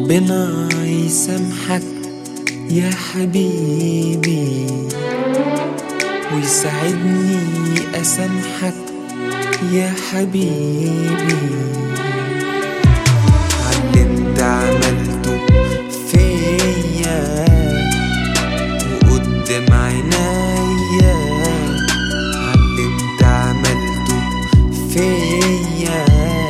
ربنا يسامحك يا حبيبي ويساعدني أسامحك يا حبيبي على انت عملته فيا وقدام عينيا على انت عملته فيا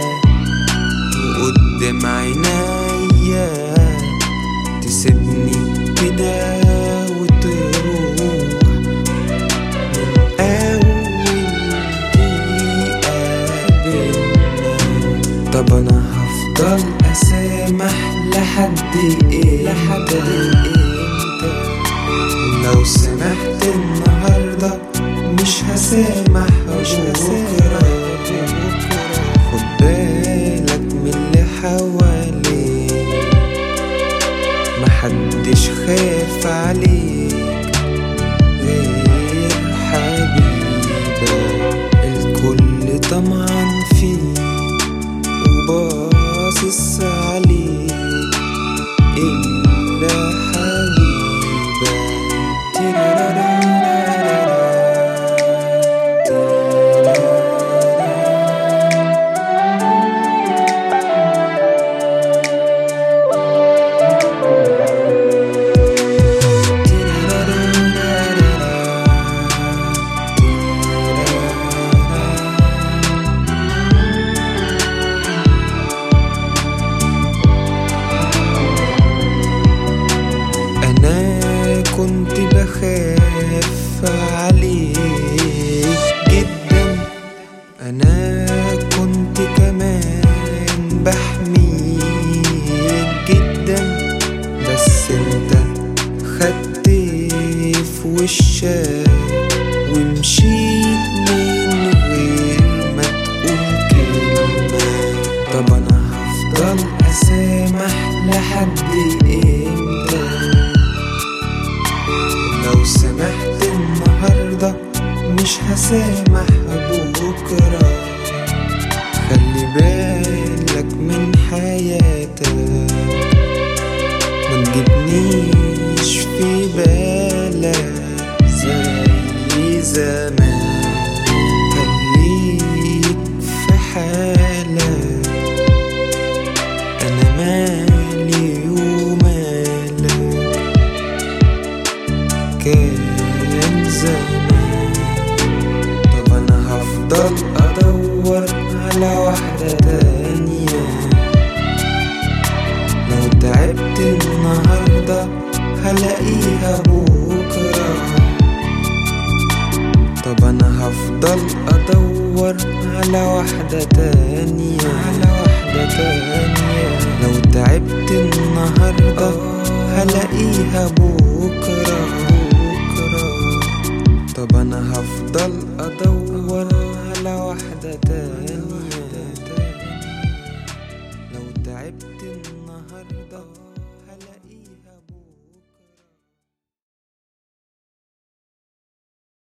وقدام عينيا تسيبني كده وتروح من أول دقيقة بينا طب أنا هفضل أسامح لحد إيه لحد إمتى لو سمحت النهاردة مش هسامح مش بكرة خد بالك من اللي حواليك محدش خاف عليك غير حبيبك الكل طمعان فيك وباصص عليك إلا حبيبك أنا كنت بخاف عليك جدا أنا كنت كمان بحميك جدا بس انت خدت في وشك ومشيت من غير ما تقول كلمة طب أنا هفضل أسامح لحد إمتى لو سمحت النهاردة مش هسامح بكرة خلي بالك من حياتك ما تجيبنيش في بالك زي زمان خليك في حالك أنا مالي ومالك كان زمان طب أنا هفضل أدور على واحدة تانية لو تعبت النهاردة هلاقيها بكرة طب أنا هفضل أدور على واحدة تانية على واحدة تانية لو تعبت النهاردة هلاقيها بكرة بكرة طب أنا هفضل أدور على واحدة تانية